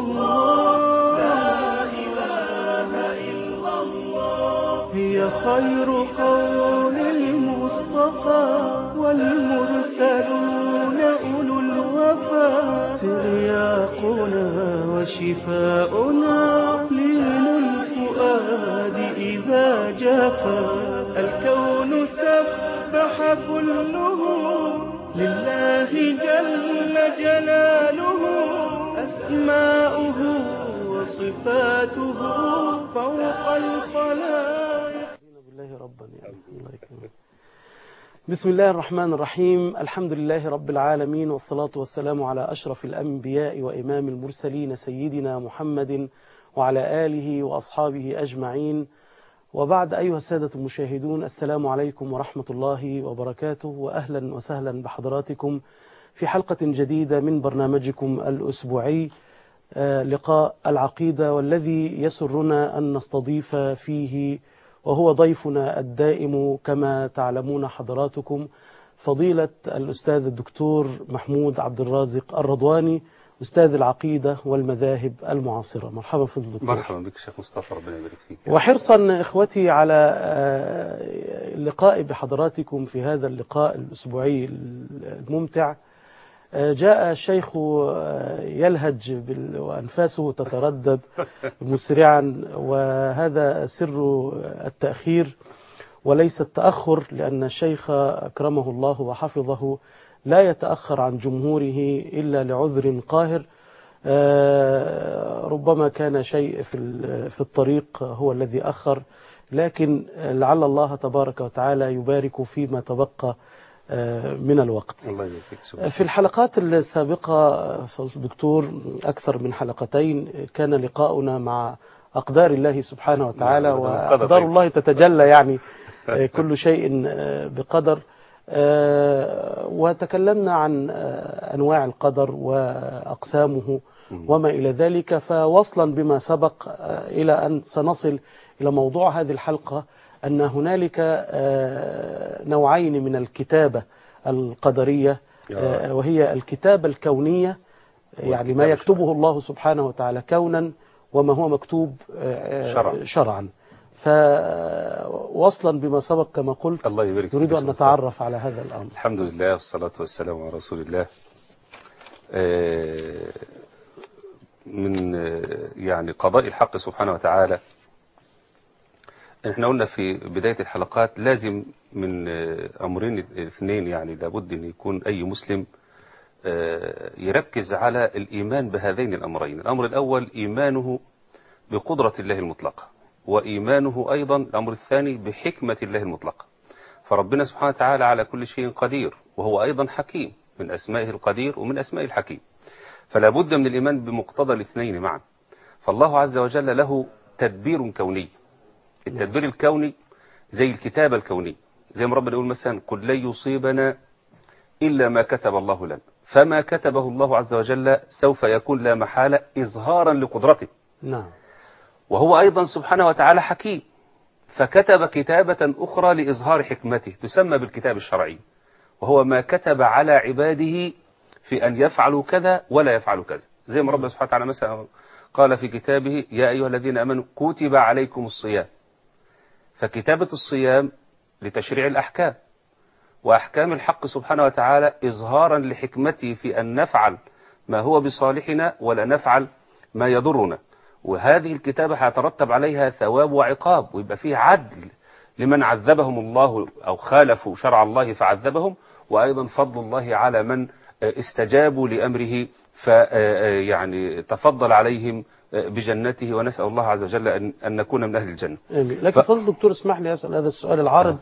الله لا إله إلا الله هي خير قول المصطفى والمرسلون أولو الوفا ترياقنا وشفاؤنا لين الفؤاد إذا جفا الكون سبح كله لله جل جلاله أسماؤه وصفاته فوق الخلائق بالله ربا يعني الله يكرمك بسم الله الرحمن الرحيم الحمد لله رب العالمين والصلاة والسلام على أشرف الأنبياء وإمام المرسلين سيدنا محمد وعلى آله وأصحابه أجمعين وبعد أيها السادة المشاهدون السلام عليكم ورحمة الله وبركاته وأهلا وسهلا بحضراتكم في حلقة جديدة من برنامجكم الأسبوعي لقاء العقيدة والذي يسرنا أن نستضيف فيه وهو ضيفنا الدائم كما تعلمون حضراتكم فضيلة الأستاذ الدكتور محمود عبد الرازق الرضواني أستاذ العقيدة والمذاهب المعاصرة مرحبا في الدكتور مرحبا بك شيخ مصطفى ربنا يبارك فيك وحرصا إخوتي على اللقاء بحضراتكم في هذا اللقاء الأسبوعي الممتع جاء الشيخ يلهج وأنفاسه تتردد مسرعا وهذا سر التأخير وليس التأخر لأن الشيخ أكرمه الله وحفظه لا يتأخر عن جمهوره إلا لعذر قاهر ربما كان شيء في الطريق هو الذي أخر لكن لعل الله تبارك وتعالى يبارك فيما تبقى من الوقت الله يبارك في الحلقات السابقة دكتور أكثر من حلقتين كان لقاؤنا مع أقدار الله سبحانه وتعالى نعم، وأقدار الله تتجلى يعني كل شيء بقدر وتكلمنا عن أنواع القدر وأقسامه وما إلى ذلك فوصلا بما سبق إلى أن سنصل إلى موضوع هذه الحلقة أن هنالك نوعين من الكتابة القدرية وهي الكتابة الكونية يعني ما يكتبه الله سبحانه وتعالى كونا وما هو مكتوب شرعا. شرعا فوصلا بما سبق كما قلت الله يبارك فيك نريد يا أن شيخ مصطفى. نتعرف على هذا الأمر الحمد لله والصلاة والسلام على رسول الله آه، من آه، يعني قضاء الحق سبحانه وتعالى احنا قلنا في بداية الحلقات لازم من آه، أمرين اثنين يعني لابد أن يكون أي مسلم آه، يركز على الإيمان بهذين الأمرين الأمر الأول إيمانه بقدرة الله المطلقة وإيمانه أيضا الأمر الثاني بحكمة الله المطلقة فربنا سبحانه وتعالى على كل شيء قدير وهو أيضا حكيم من أسمائه القدير ومن أسمائه الحكيم فلا بد من الإيمان بمقتضى الاثنين معا فالله عز وجل له تدبير كوني التدبير الكوني زي الكتابة الكونية زي ما ربنا يقول مثلا قل لن يصيبنا إلا ما كتب الله لنا فما كتبه الله عز وجل سوف يكون لا محالة إظهارا لقدرته نعم وهو أيضا سبحانه وتعالى حكيم فكتب كتابة أخرى لإظهار حكمته تسمى بالكتاب الشرعي وهو ما كتب على عباده في أن يفعلوا كذا ولا يفعلوا كذا زي ما ربنا سبحانه وتعالى مثلا قال في كتابه يا أيها الذين أمنوا كتب عليكم الصيام فكتابة الصيام لتشريع الأحكام وأحكام الحق سبحانه وتعالى إظهارا لحكمته في أن نفعل ما هو بصالحنا ولا نفعل ما يضرنا وهذه الكتابة هيترتب عليها ثواب وعقاب ويبقى فيه عدل لمن عذبهم الله أو خالفوا شرع الله فعذبهم وأيضا فضل الله على من استجابوا لأمره فيعني تفضل عليهم بجنته ونسأل الله عز وجل أن, أن نكون من أهل الجنة آمين. لكن فضل دكتور اسمح لي أسأل هذا السؤال العارض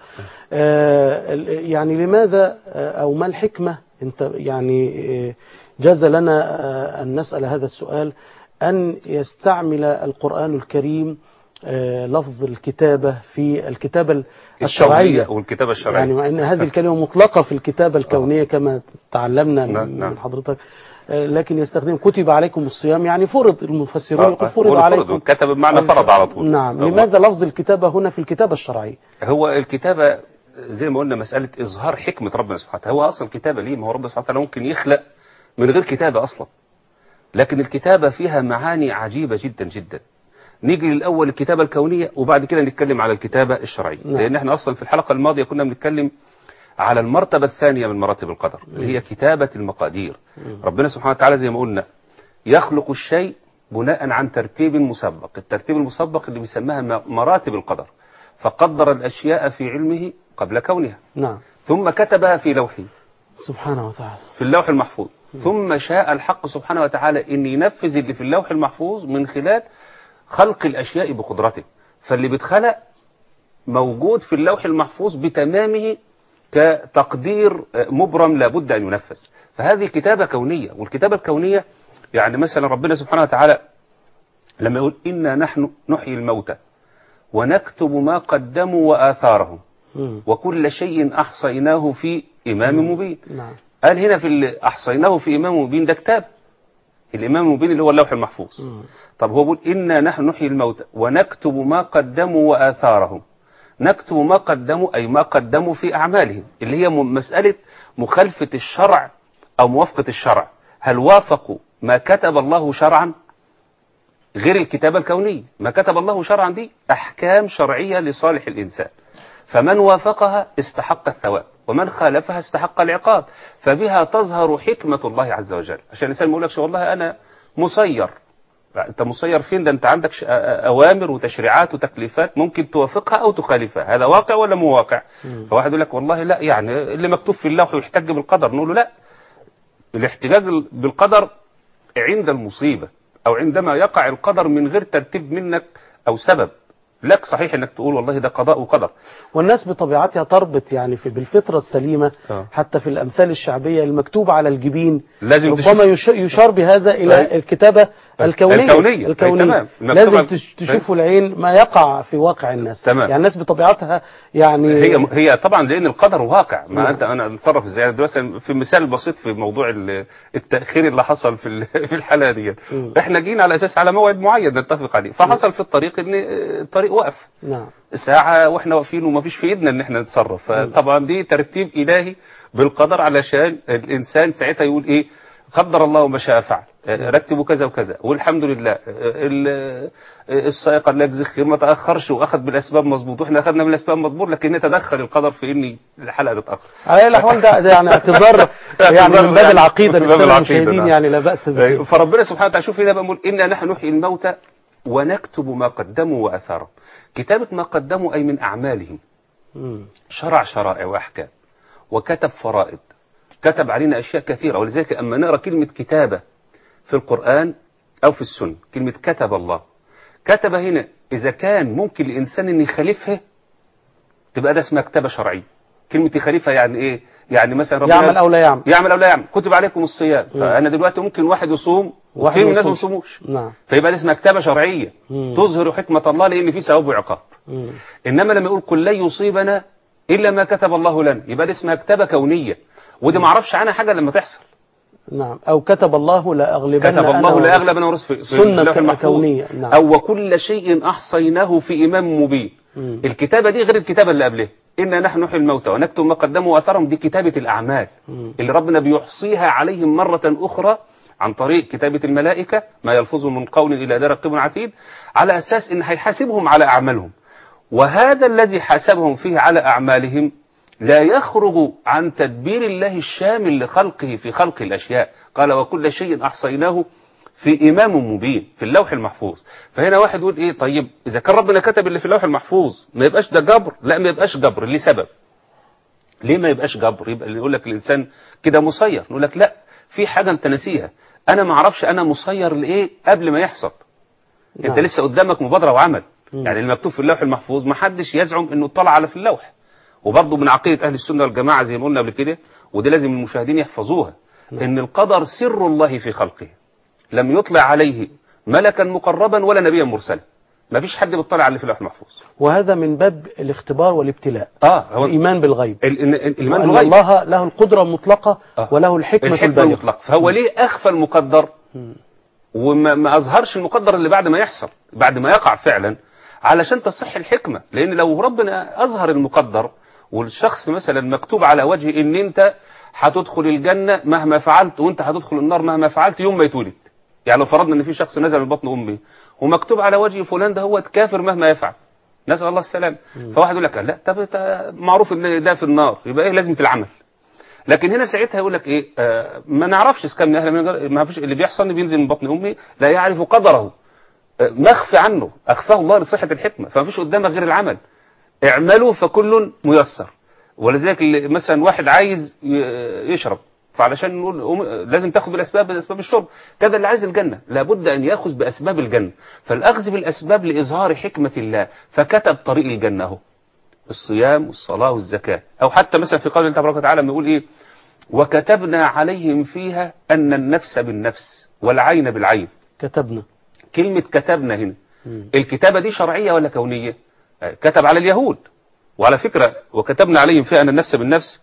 آه ال- يعني لماذا آه، أو ما الحكمة انت يعني آه، جاز لنا آه، أن نسأل هذا السؤال أن يستعمل القرآن الكريم آه، لفظ الكتابة في الكتابة الشرعية والكتابة الشرعية يعني مع أن هذه الكلمة مطلقة في الكتابة الكونية كما تعلمنا نعم، من نعم. من حضرتك آه، لكن يستخدم كتب عليكم الصيام يعني فرض المفسرون يقول فرض فرض عليكم كتب بمعنى فرض على طول نعم هو- لماذا لفظ الكتابة هنا في الكتابة الشرعية هو الكتابة زي ما قلنا مسألة إظهار حكمة ربنا سبحانه وتعالى هو أصلا الكتابة ليه ما هو ربنا سبحانه وتعالى ممكن يخلق من غير كتابة أصلا لكن الكتابة فيها معاني عجيبة جدا جدا نيجي للأول الكتابة الكونية وبعد كده نتكلم على الكتابة الشرعية نعم. لأن احنا أصلا في الحلقة الماضية كنا بنتكلم على المرتبة الثانية من مراتب القدر اللي هي كتابة المقادير ربنا سبحانه وتعالى زي ما قلنا يخلق الشيء بناء عن ترتيب مسبق الترتيب المسبق اللي بيسماها م- مراتب القدر فقدر الأشياء في علمه قبل كونها نعم ثم كتبها في لوحه سبحانه وتعالى في اللوح المحفوظ ثم شاء الحق سبحانه وتعالى ان ينفذ اللي في اللوح المحفوظ من خلال خلق الاشياء بقدرته فاللي بيتخلق موجود في اللوح المحفوظ بتمامه كتقدير مبرم لابد ان ينفذ فهذه كتابه كونيه والكتابه الكونيه يعني مثلا ربنا سبحانه وتعالى لما يقول انا نحن نحيي الموتى ونكتب ما قدموا واثارهم مم. وكل شيء احصيناه في امام مبين نعم قال هنا في اللي احصيناه في امام مبين ده كتاب الامام المبين اللي هو اللوح المحفوظ مم. طب هو بيقول انا نحن نحيي الموتى ونكتب ما قدموا واثارهم نكتب ما قدموا اي ما قدموا في اعمالهم اللي هي م- مساله مخالفه الشرع او موافقه الشرع هل وافقوا ما كتب الله شرعا غير الكتابه الكونيه ما كتب الله شرعا دي احكام شرعيه لصالح الانسان فمن وافقها استحق الثواب ومن خالفها استحق العقاب فبها تظهر حكمة الله عز وجل عشان الإنسان ما يقولكش والله أنا مسير لا، أنت مسير فين ده أنت عندك ش- أ- أ- أوامر وتشريعات وتكليفات ممكن توافقها أو تخالفها هذا واقع ولا مو واقع فواحد يقول لك والله لا يعني اللي مكتوب في اللوح يحتج بالقدر نقول له لا الاحتجاج بالقدر عند المصيبة أو عندما يقع القدر من غير ترتيب منك أو سبب لك صحيح انك تقول والله ده قضاء وقدر والناس بطبيعتها تربط يعني في بالفطرة السليمة آه. حتى في الأمثال الشعبية المكتوب على الجبين لازم ربما يش- يشار بهذا إلى أي. الكتابة الكونية الكونية. أي تمام. المكتوب لازم على- تش- تشوف العين ما يقع في واقع الناس تمام. يعني الناس بطبيعتها يعني هي هي طبعا لان القدر واقع ما نعم. انت انا اتصرف ازاي يعني مثلا في مثال بسيط في موضوع ال- التاخير اللي حصل في ال- في الحلقه ديت مم. احنا جينا على اساس على موعد معين نتفق عليه فحصل في الطريق ان الطريق وقف نعم ساعة واحنا واقفين وما فيش في ايدنا ان احنا نتصرف فطبعا دي ترتيب الهي بالقدر علشان الانسان ساعتها يقول ايه قدر الله ما شاء فعل آه، رتبوا كذا وكذا والحمد لله آه، ال- آه، السائق الله يجزيه خير ما تاخرش واخذ بالاسباب مظبوط واحنا اخذنا بالاسباب مظبوط لكن تدخل القدر في ان الحلقه تتاخر على أي الأحوال ده, ده يعني اعتذار يعني من باب يعني العقيدة من باب للسادة العقيدة، المشاهدين نعم. يعني لا بأس به فربنا سبحانه وتعالى شوف هنا بقول إنا نحن نحيي الموتى ونكتب ما قدموا وأثارهم كتابة ما قدموا أي من أعمالهم مم. شرع شرائع وأحكام وكتب فرائض كتب علينا أشياء كثيرة ولذلك أما نقرأ كلمة كتابة في القرآن أو في السنة كلمة كتب الله كتب هنا إذا كان ممكن الإنسان أن يخالفها تبقى ده اسمها كتابة شرعية كلمة يخالفها يعني إيه يعني مثلا ربنا يعمل أو لا يعمل يعمل او لا يعمل كتب عليكم الصيام فانا دلوقتي ممكن واحد يصوم واحد وفي ما ناس ما يصومش. يصوموش نعم فيبقى دي اسمها كتابه شرعيه مم. تظهر حكمه الله لان في ثواب وعقاب مم. انما لما يقول قل لن يصيبنا الا ما كتب الله لنا يبقى دي اسمها كتابه كونيه ودي ما اعرفش عنها حاجه لما تحصل نعم أو كتب الله لا أغلبن كتب أنا الله لا ورسلي. اغلب انا ورث في في سنة اللوح المحفوظ. كونية، نعم. او وكل شيء احصيناه في امام مبين مم. الكتابه دي غير الكتابه اللي قبلها إنا نحن نحيي الموتى ونكتب ما قدموا وأثرهم دي كتابة الأعمال مم. اللي ربنا بيحصيها عليهم مرة أخرى عن طريق كتابة الملائكة ما يلفظ من قول إلى ده رقيب عتيد على أساس إن هيحاسبهم على أعمالهم وهذا الذي حاسبهم فيه على أعمالهم لا يخرج عن تدبير الله الشامل لخلقه في خلق الأشياء قال وكل شيء أحصيناه في إمام مبين في اللوح المحفوظ فهنا واحد يقول إيه طيب إذا كان ربنا كتب اللي في اللوح المحفوظ ما يبقاش ده جبر لا ما يبقاش جبر لسبب ليه ما يبقاش جبر يبقى اللي يقول لك الإنسان كده مسير نقول لك لا في حاجة أنت نسيها أنا ما أعرفش أنا مسير لإيه قبل ما يحصل انت نعم. لسه قدامك مبادره وعمل مم. يعني المكتوب في اللوح المحفوظ ما حدش يزعم انه اطلع على في اللوح وبرضه من عقيده اهل السنه والجماعه زي ما قلنا قبل كده ودي لازم المشاهدين يحفظوها ان القدر سر الله في خلقه لم يطلع عليه ملكا مقربا ولا نبيا مرسلا ما فيش حد بيطلع على اللي في اللوح المحفوظ وهذا من باب الاختبار والابتلاء اه هو الإيمان بالغيب ال- ال- ال- الايمان وأن بالغيب الله له القدرة المطلقة آه. وله الحكمة, الحكمه البالغة المطلقه فهو ليه اخفى المقدر مم. وما ما اظهرش المقدر اللي بعد ما يحصل بعد ما يقع فعلا علشان تصح الحكمه لان لو ربنا اظهر المقدر والشخص مثلا مكتوب على وجه ان انت هتدخل الجنه مهما فعلت وانت هتدخل النار مهما فعلت يوم ما يتولد يعني لو فرضنا ان في شخص نزل من بطن امه ومكتوب على وجه فلان ده هو كافر مهما يفعل نسال الله السلام فواحد يقول لك لا طب ده معروف ان ده في النار يبقى ايه لازمه العمل لكن هنا ساعتها يقول لك ايه آه ما نعرفش اذا كان من اهل من غير- ما فيش اللي بيحصل انه بينزل من بطن امه لا يعرف قدره آه مخفي عنه اخفاه الله لصحه الحكمه فما فيش قدامك غير العمل اعملوا فكل ميسر ولذلك اللي- مثلا واحد عايز ي- يشرب فعلشان نقول أم- لازم تاخذ بالاسباب باسباب الشرب كذا اللي عايز الجنه لابد ان ياخذ باسباب الجنه فالاخذ بالاسباب لاظهار حكمه الله فكتب طريق الجنه اهو الصيام والصلاه والزكاه او حتى مثلا في قول الله تبارك وتعالى لما يقول ايه وكتبنا عليهم فيها ان النفس بالنفس والعين بالعين كتبنا كلمه كتبنا هنا مم. الكتابة دي شرعية ولا كونية آه، كتب على اليهود وعلى فكرة وكتبنا عليهم فيها أن النفس بالنفس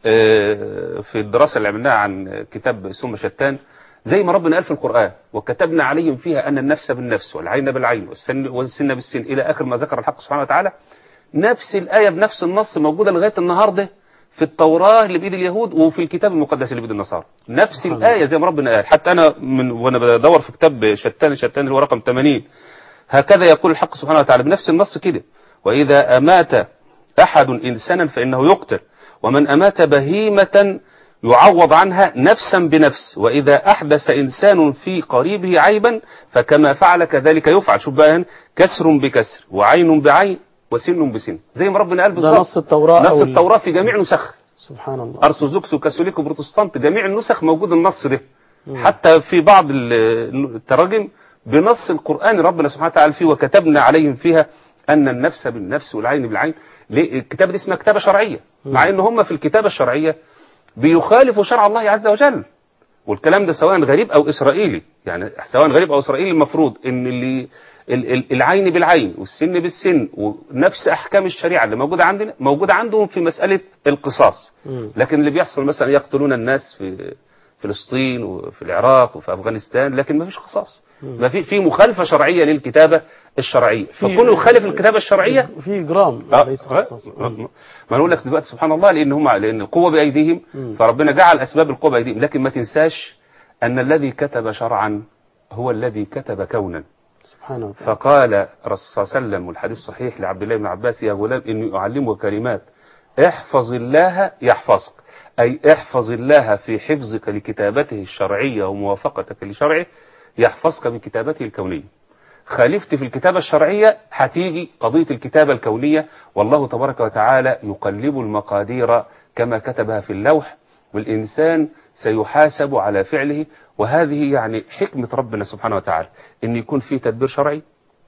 آه، في الدراسة اللي عملناها عن كتاب ثم شتان زي ما ربنا قال في القرآن وكتبنا عليهم فيها أن النفس بالنفس والعين بالعين والسن, والسن بالسن إلى آخر ما ذكر الحق سبحانه وتعالى نفس الآية بنفس النص موجودة لغاية النهاردة في التوراة اللي بإيد اليهود وفي الكتاب المقدس اللي بإيد النصارى نفس سبحان الله. الآية زي ما ربنا قال حتى أنا من وأنا بدور في كتاب شتان شتان اللي هو رقم 80 هكذا يقول الحق سبحانه وتعالى بنفس النص كده وإذا أمات أحد إنسانا فإنه يقتل ومن أمات بهيمة يعوض عنها نفسا بنفس وإذا أحدث إنسان في قريبه عيبا فكما فعل كذلك يفعل شوف بقى هنا كسر بكسر وعين بعين وسن بسن زي ما ربنا قال ده بالظبط نص التوراة نص أو ال- التوراة في جميع نسخ سبحان الله ارثوذكس وكاثوليك وبروتستانت جميع النسخ موجود النص ده حتى في بعض ال- التراجم بنص القرآن ربنا سبحانه وتعالى فيه وكتبنا عليهم فيها أن النفس بالنفس والعين بالعين ليه؟ الكتابة دي اسمها كتابة شرعية مع أن هم في الكتابة الشرعية بيخالفوا شرع الله عز وجل والكلام ده سواء غريب أو إسرائيلي يعني سواء غريب أو إسرائيلي المفروض أن اللي ال- ال- العين بالعين والسن بالسن ونفس أحكام الشريعة اللي موجودة عندنا موجودة عندهم في مسألة القصاص مم. لكن اللي بيحصل مثلا يقتلون الناس في فلسطين وفي العراق وفي افغانستان لكن ما فيش قصاص ما في في مخالفه شرعيه للكتابه الشرعيه فكونه يخالف الكتابه الشرعيه في إجرام آه، ليس آه، قصاص آه، ما نقول لك دلوقتي سبحان الله لان هم لان القوه بايديهم فربنا جعل اسباب القوه بايديهم لكن ما تنساش ان الذي كتب شرعا هو الذي كتب كونا سبحانه وتعالى فقال الرسول صلى الله عليه وسلم والحديث صحيح لعبد الله بن عباس يا غلام اني اعلمك كلمات احفظ الله يحفظك اي احفظ الله في حفظك لكتابته الشرعيه وموافقتك لشرعه يحفظك بكتابته الكونيه خالفت في الكتابة الشرعية هتيجي قضية الكتابة الكونية والله تبارك وتعالى يقلب المقادير كما كتبها في اللوح والإنسان سيحاسب على فعله وهذه يعني حكمة ربنا سبحانه وتعالى إن يكون في تدبير شرعي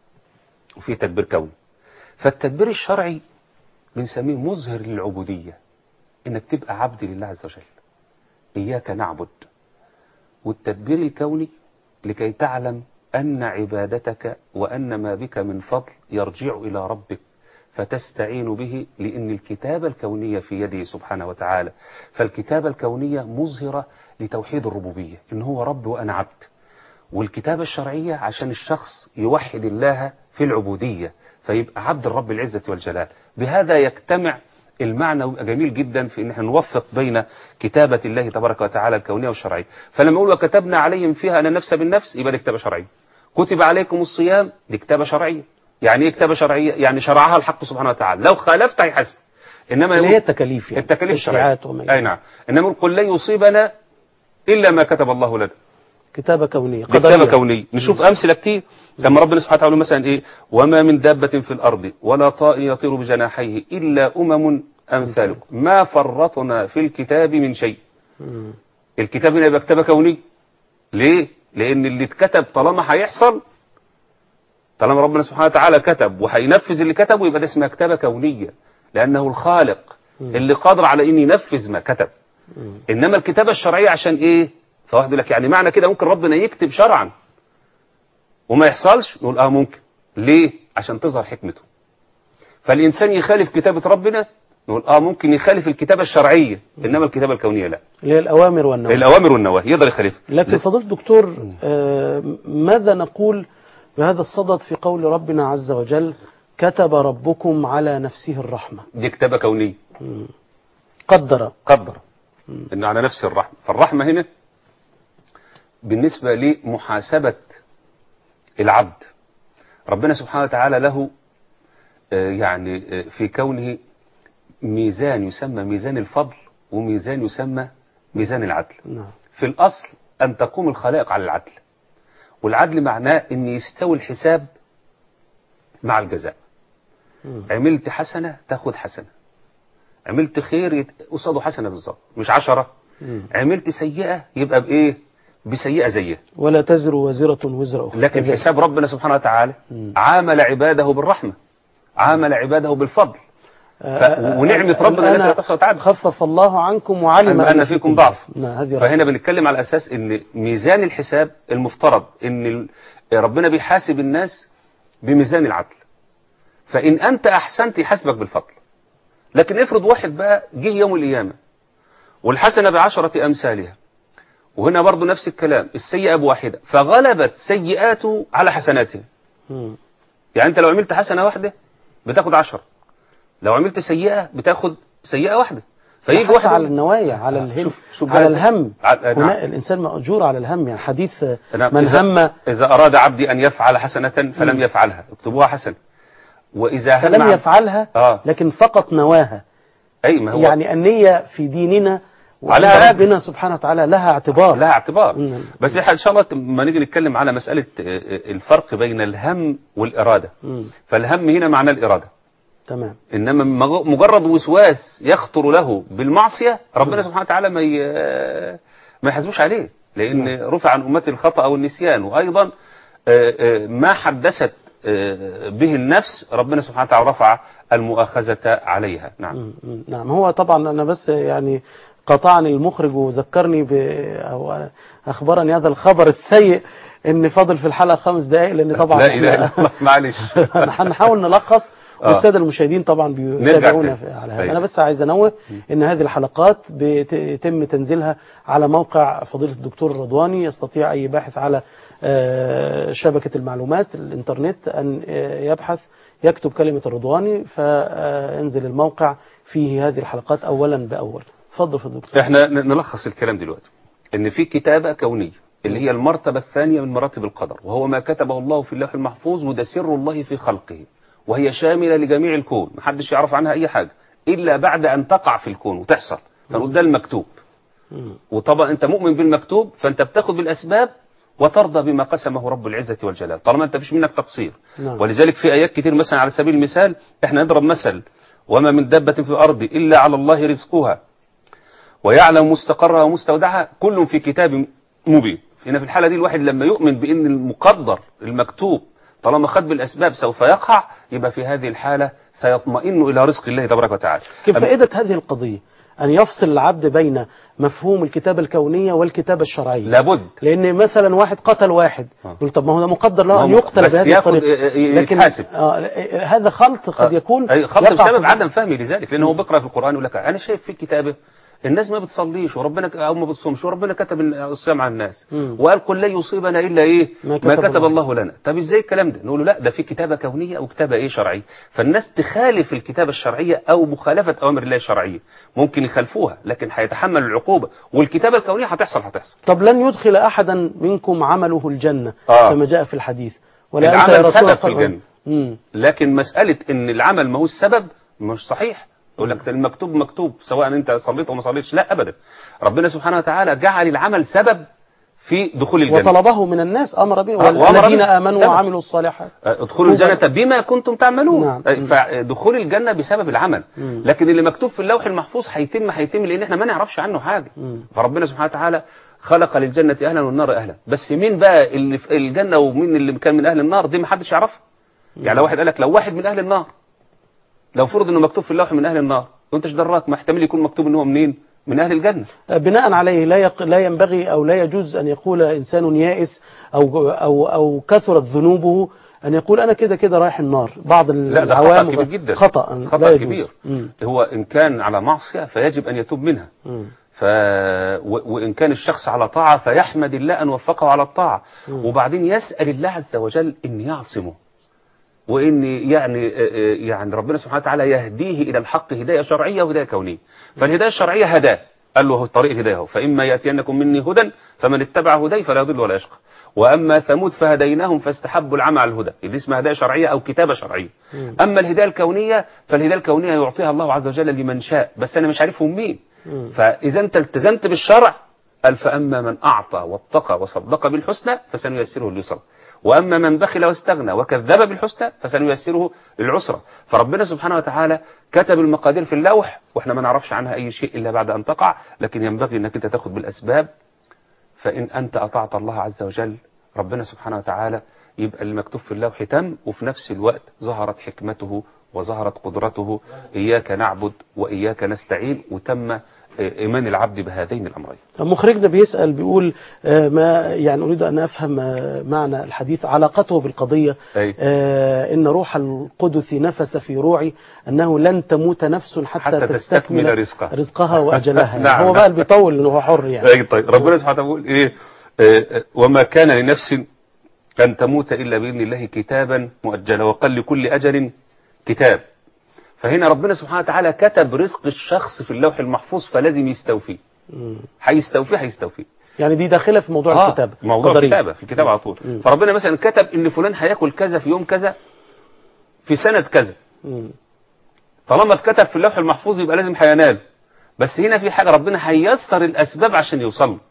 وفي تدبير كوني فالتدبير الشرعي بنسميه مظهر للعبودية إنك تبقى عبد لله عز وجل إياك نعبد والتدبير الكوني لكي تعلم أن عبادتك وأن ما بك من فضل يرجع إلى ربك فتستعين به لأن الكتابة الكونية في يده سبحانه وتعالى فالكتابة الكونية مظهرة لتوحيد الربوبية إن هو رب وأنا عبد والكتابة الشرعية عشان الشخص يوحد الله في العبودية فيبقى عبد الرب العزة والجلال بهذا يجتمع المعنى ويبقى جميل جدا في ان احنا نوفق بين كتابة الله تبارك وتعالى الكونية والشرعية فلما اقول وكتبنا عليهم فيها ان النفس بالنفس يبقى دي كتابة شرعية كتب عليكم الصيام دي كتابة شرعية يعني ايه كتابة شرعية يعني شرعها الحق سبحانه وتعالى لو خالفت هيحاسبك انما اللي يقول- هي التكاليف يعني التكاليف الشرعية التشريعات وما إلى اي نعم انما يقول قل لن يصيبنا الا ما كتب الله لنا كتابة كونية دي كتابة قدرية كونية نشوف أمثلة كتير لما ربنا سبحانه وتعالى يقول مثلا إيه وما من دابة في الأرض ولا طائر يطير بجناحيه إلا أمم أمثالكم ما فرطنا في الكتاب من شيء مم. الكتاب هنا يبقى كتابة كونية ليه؟ لأن اللي اتكتب طالما هيحصل طالما ربنا سبحانه وتعالى كتب وهينفذ اللي كتبه يبقى ده اسمها كتابة كونية لأنه الخالق اللي قادر على إن ينفذ ما كتب مم. انما الكتابه الشرعيه عشان ايه فواحد يقول لك يعني معنى كده ممكن ربنا يكتب شرعا وما يحصلش نقول اه ممكن ليه عشان تظهر حكمته فالانسان يخالف كتابه ربنا نقول اه ممكن يخالف الكتابه الشرعيه انما الكتابه الكونيه لا اللي هي الأوامر والنواهي الاوامر والنواهي يقدر يخالفها لكن فضيلة دكتور آه، ماذا نقول بهذا الصدد في قول ربنا عز وجل كتب ربكم على نفسه الرحمة دي كتابه كونيه مم. قدر قدر انه على نفس الرحمه فالرحمه هنا بالنسبة لمحاسبة العبد ربنا سبحانه وتعالى له آه، يعني آه، في كونه ميزان يسمى ميزان الفضل وميزان يسمى ميزان العدل نعم في الأصل أن تقوم الخلائق على العدل والعدل معناه أن يستوي الحساب مع الجزاء مم. عملت حسنة تاخد حسنة عملت خير يت- قصاده حسنة بالظبط مش عشرة مم. عملت سيئة يبقى بإيه بسيئة زيها ولا تزر وزرة وزر أخرى لكن كذلك. حساب ربنا سبحانه وتعالى مم. عامل عباده بالرحمة عامل عباده بالفضل آه، ونعمة آه، ربنا التي لا الآن تحصى وتعد. خفف الله عنكم وعلم أن فيكم ضعف. نعم هذه رحمة. فهنا بنتكلم على أساس أن ميزان الحساب المفترض أن ال- ربنا بيحاسب الناس بميزان العدل فإن أنت أحسنت يحاسبك بالفضل لكن افرض واحد بقى جه يوم القيامة والحسنة بعشرة أمثالها وهنا برضو نفس الكلام السيئة بواحدة فغلبت سيئاته على حسناته مم. يعني أنت لو عملت حسنة واحدة بتاخد عشرة لو عملت سيئة بتاخد سيئة واحدة فيجي حتى واحد على النوايا على الهم شوف- شوف على بقى إزاي. الهم على- نعم. هنا الإنسان مأجور على الهم يعني حديث آه، نعم. من إذا- هم إذا أراد عبدي أن يفعل حسنة فلم مم. يفعلها اكتبوها حسنة وإذا هم فلم عبد- يفعلها آه لكن فقط نواها أي ما هو يعني النية في ديننا وعلى عليها ربنا سبحانه وتعالى لها اعتبار لها اعتبار مم. بس إحنا إن شاء الله ما نيجي نتكلم على مسألة آه، آه، الفرق بين الهم والإرادة مم. فالهم هنا معناه الإرادة تمام إنما مج- مجرد وسواس يخطر له بالمعصية ربنا سبحانه وتعالى ما ي- ما يحاسبوش عليه لأن رفع عن أمتي الخطأ والنسيان وأيضا آه، آه، ما حدثت آه، به النفس ربنا سبحانه وتعالى رفع المؤاخذة عليها نعم مم. مم. نعم هو طبعا أنا بس يعني قطعني المخرج وذكرني ب أو أخبرني هذا الخبر السيء إن فاضل في الحلقة خمس دقائق لأن طبعا لا إله إحنا- إلا الله معلش هنحاول نلخص آه. والساده المشاهدين طبعا بيتابعونا تاني. في- على هذا أيوة. انا بس عايز انوه ان هذه الحلقات بيتم تنزيلها على موقع فضيله الدكتور الرضواني يستطيع اي باحث على آه، شبكه المعلومات الانترنت ان آه، يبحث يكتب كلمه الرضواني فينزل الموقع فيه هذه الحلقات اولا باول اتفضل في الدكتور احنا ن- نلخص الكلام دلوقتي ان في كتابة كونية اللي هي المرتبة الثانية من مراتب القدر وهو ما كتبه الله في اللوح المحفوظ وده سر الله في خلقه وهي شاملة لجميع الكون محدش يعرف عنها أي حاجة إلا بعد أن تقع في الكون وتحصل فنقول ده المكتوب مم. وطبعا أنت مؤمن بالمكتوب فأنت بتاخد بالأسباب وترضى بما قسمه رب العزة والجلال طالما أنت مش منك تقصير نعم. ولذلك في آيات كتير مثلا على سبيل المثال احنا نضرب مثل وما من دابة في الأرض إلا على الله رزقها ويعلم مستقرها ومستودعها كل في كتاب مبين هنا في الحالة دي الواحد لما يؤمن بأن المقدر المكتوب طالما خد بالأسباب سوف يقع يبقى في هذه الحالة سيطمئن إلى رزق الله تبارك وتعالى كيف أم- فائده هذه القضيه ان يفصل العبد بين مفهوم الكتابه الكونيه والكتابه الشرعيه لابد لان مثلا واحد قتل واحد آه. يقول طب ما هو ده مقدر ما له هو ان يقتل بس بهذه ياخد- الطريقه ي- لكن يتحاسب. آه هذا خلط قد يكون أي خط يقع بسبب في- عدم فهمي لذلك لأنه هو بيقرأ في القرآن يقول لك أنا شايف في كتابه الناس ما بتصليش وربنا ك- أو ما بتصومش وربنا كتب الصيام على الناس مم. وقال قل لا يصيبنا إلا إيه ما ما كتب كتب, الله. الله لنا طب إزاي الكلام ده نقول له لا ده في كتابة كونية أو كتابة إيه شرعية فالناس تخالف الكتابة الشرعية أو مخالفة أوامر الله الشرعية ممكن يخالفوها لكن هيتحمل العقوبة والكتابة الكونية هتحصل هتحصل طب لن يدخل احدا منكم عمله الجنه آه. كما جاء في الحديث ولا العمل انت يا رسول سبب الله في الجنة. مم. لكن مسألة ان العمل ما هو السبب مش صحيح يقول لك ده المكتوب مكتوب سواء انت صليت او ما صليتش لا ابدا ربنا سبحانه وتعالى جعل العمل سبب في دخول الجنة وطلبه من الناس امر به وأمر والذين به. امنوا سبب. وعملوا الصالحات ادخلوا الجنة بما كنتم تعملون نعم. فدخول الجنة بسبب العمل مم. لكن اللي مكتوب في اللوح المحفوظ هيتم هيتم لان احنا ما نعرفش عنه حاجة مم. فربنا سبحانه وتعالى خلق للجنة اهلا والنار اهلا بس مين بقى اللي في الجنة ومين اللي كان من اهل النار دي ما حدش يعرفها يعني لو واحد قال لك لو واحد من اهل النار لو فرض انه مكتوب في اللوح من اهل النار وانت ايش دراك ما احتمل يكون مكتوب ان هو منين من اهل الجنة بناء عليه لا يق... لا ينبغي او لا يجوز ان يقول انسان يائس او او او كثرت ذنوبه ان يقول انا كده كده رايح النار بعض لا ده خطأ العوام كبير جدا خطا لا خطأ يجوز. كبير مم. هو ان كان على معصية فيجب ان يتوب منها مم. ف... و... وإن كان الشخص على طاعة فيحمد الله أن وفقه على الطاعة مم. وبعدين يسأل الله عز وجل أن يعصمه وإن يعني آه، آه، يعني ربنا سبحانه وتعالى يهديه إلى الحق هداية شرعية وهداية كونية فالهداية الشرعية هداه قال له هو طريق الهدايه اهو فاما ياتينكم مني هدى فمن اتبع هداي فلا يضل ولا يشقى واما ثمود فهديناهم فاستحبوا العمى على الهدى دي اسمها هدايه شرعيه او كتابه شرعيه مم. اما الهدايه الكونيه فالهدايه الكونيه يعطيها الله عز وجل لمن شاء بس انا مش عارفهم مين مم. فاذا انت التزمت بالشرع قال فاما من اعطى واتقى وصدق بالحسنى فسنيسره لليسرى واما من بخل واستغنى وكذب بالحسنى فسنيسره للعسرى فربنا سبحانه وتعالى كتب المقادير في اللوح واحنا ما نعرفش عنها اي شيء الا بعد ان تقع لكن ينبغي انك انت تاخد بالاسباب فإن أنت أطعت الله عز وجل ربنا سبحانه وتعالى يبقى المكتوب في اللوح تم وفي نفس الوقت ظهرت حكمته وظهرت قدرته إياك نعبد وإياك نستعين وتم آه، إيمان العبد بهذين الأمرين مخرجنا بيسأل بيقول آه، ما يعني أريد أن أفهم آه، معنى الحديث علاقته بالقضية أي. آه، إن روح القدس نفس في روعي أنه لن تموت نفس حتى, حتى تستكمل رزقها. رزقها وأجلها نعم، هو نعم. بقى اللي بيطول إنه هو حر يعني أي طيب ربنا سبحانه وتعالى بيقول إيه آه، آه، وما كان لنفس أن تموت إلا بإذن الله كتابا مؤجلا وقال لكل أجل كتاب فهنا ربنا سبحانه وتعالى كتب رزق الشخص في اللوح المحفوظ فلازم يستوفيه مم. هيستوفيه هيستوفيه يعني دي داخلة في موضوع آه، الكتابة موضوع قدرية. الكتابة في الكتابة على طول مم. فربنا مثلا كتب ان فلان هياكل كذا في يوم كذا في سنة كذا مم. طالما اتكتب في اللوح المحفوظ يبقى لازم هينال بس هنا في حاجة ربنا هيسر الأسباب عشان يوصل له.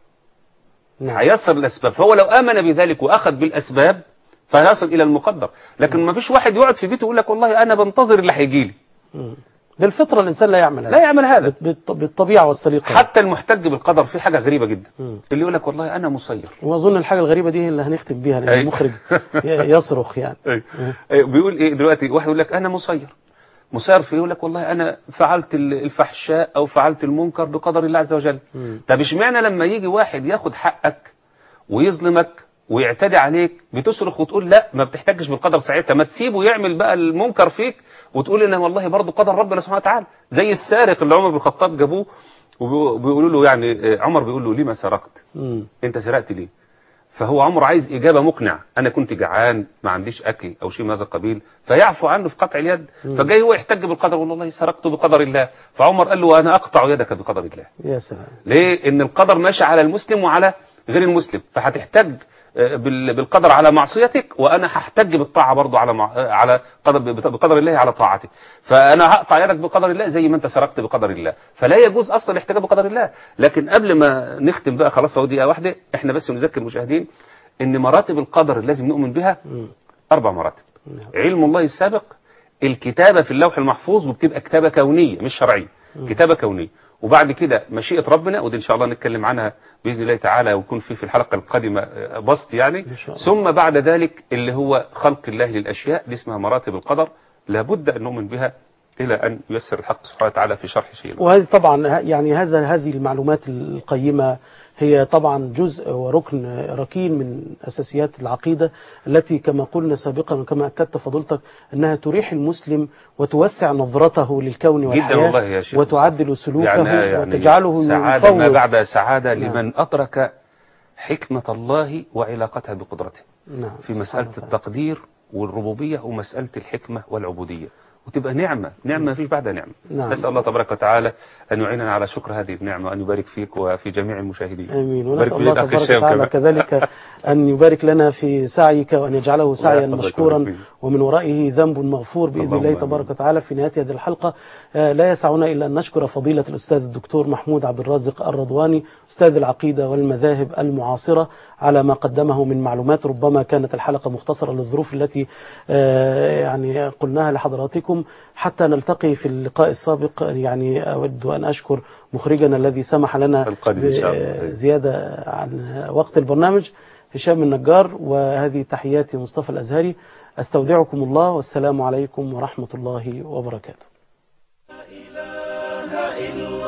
نعم هيسر الأسباب فهو لو آمن بذلك وأخذ بالأسباب فهيصل إلى المقدر لكن ما فيش واحد يقعد في بيته يقول لك والله أنا بنتظر اللي هيجي لي مم. بالفطرة الإنسان لا يعمل لا هذا يعمل هذا بالط- بالط- بالطبيعة والسليقة حتى المحتج بالقدر في حاجة غريبة جدا مم. اللي يقول لك والله أنا مسير وأظن الحاجة الغريبة دي اللي هنختم بيها لأن أي. المخرج ي- يصرخ يعني أي. أي، بيقول ايه دلوقتي واحد يقول لك انا مسير مسير في يقول لك والله انا فعلت ال- الفحشاء او فعلت المنكر بقدر الله عز وجل مم. طب اشمعنى لما يجي واحد ياخد حقك ويظلمك ويعتدي عليك بتصرخ وتقول لا ما بتحتاجش بالقدر ساعتها ما تسيبه يعمل بقى المنكر فيك وتقول ان والله برضه قدر ربنا سبحانه وتعالى زي السارق اللي عمر بن الخطاب جابوه وبيقولوا له يعني آه، عمر بيقول له ليه ما سرقت مم. انت سرقت ليه فهو عمر عايز إجابة مقنعة أنا كنت جعان ما عنديش أكل أو شيء من هذا القبيل فيعفو عنه في قطع اليد فجاي هو يحتج بالقدر والله والله سرقت بقدر الله فعمر قال له أنا أقطع يدك بقدر الله يا سلام ليه إن القدر ماشي على المسلم وعلى غير المسلم فهتحتج آه، بال- بالقدر على معصيتك وانا هحتج بالطاعه برضه على مع... آه، على قدر بقدر الله على طاعتك فانا هقطع يدك بقدر الله زي ما انت سرقت بقدر الله فلا يجوز اصلا الاحتجاج بقدر الله لكن قبل ما نختم بقى خلاص اهو دقيقه واحده احنا بس نذكر المشاهدين ان مراتب القدر اللي لازم نؤمن بها مم. اربع مراتب نعم. علم الله السابق الكتابه في اللوح المحفوظ وبتبقى كتابه كونيه مش شرعيه كتابه كونيه وبعد كده مشيئه ربنا ودي ان شاء الله نتكلم عنها باذن الله تعالى ويكون في في الحلقه القادمه آه، بسط يعني إن شاء الله. ثم بعد ذلك اللي هو خلق الله للاشياء دي اسمها مراتب القدر لابد ان نؤمن بها الى ان ييسر الحق سبحانه وتعالى في شرح شيء وهذه طبعا ه- يعني هذا هذه المعلومات القيمة هي طبعا جزء وركن ركين من أساسيات العقيدة التي كما قلنا سابقا وكما أكدت فضلتك أنها تريح المسلم وتوسع نظرته للكون والحياة والله يا شيخ وتعدل سلوكه يعني وتجعله سعادة ما يفوض بعد سعادة نعم. لمن أدرك حكمة الله وعلاقتها بقدرته نعم في مسألة سبحانه وتعالى. التقدير والربوبية ومسألة الحكمة والعبودية وتبقى نعمة نعمة ما فيش بعدها نعمة نعم. نسأل الله تبارك وتعالى أن يعيننا على شكر هذه النعمة وأن يبارك فيك وفي جميع المشاهدين آمين بارك ونسأل فيك الله أخي تبارك الشام وتعالى كمان. كذلك أن يبارك لنا في سعيك وأن يجعله سعيا يحفظك مشكورا ويبارك فيك. ومن ورائه ذنب مغفور بإذن اللهم الله آمين. تبارك وتعالى في نهاية هذه الحلقة آه، لا يسعنا إلا أن نشكر فضيلة الأستاذ الدكتور محمود عبد الرازق الرضواني أستاذ العقيدة والمذاهب المعاصرة على ما قدمه من معلومات ربما كانت الحلقة مختصرة للظروف التي آه، يعني قلناها لحضراتكم حتى نلتقي في اللقاء السابق يعني أود أن أشكر مخرجنا الذي سمح لنا القادم إن شاء الله. زيادة عن وقت البرنامج هشام النجار وهذه تحياتي مصطفى الأزهري أستودعكم الله والسلام عليكم ورحمة الله وبركاته إله إلا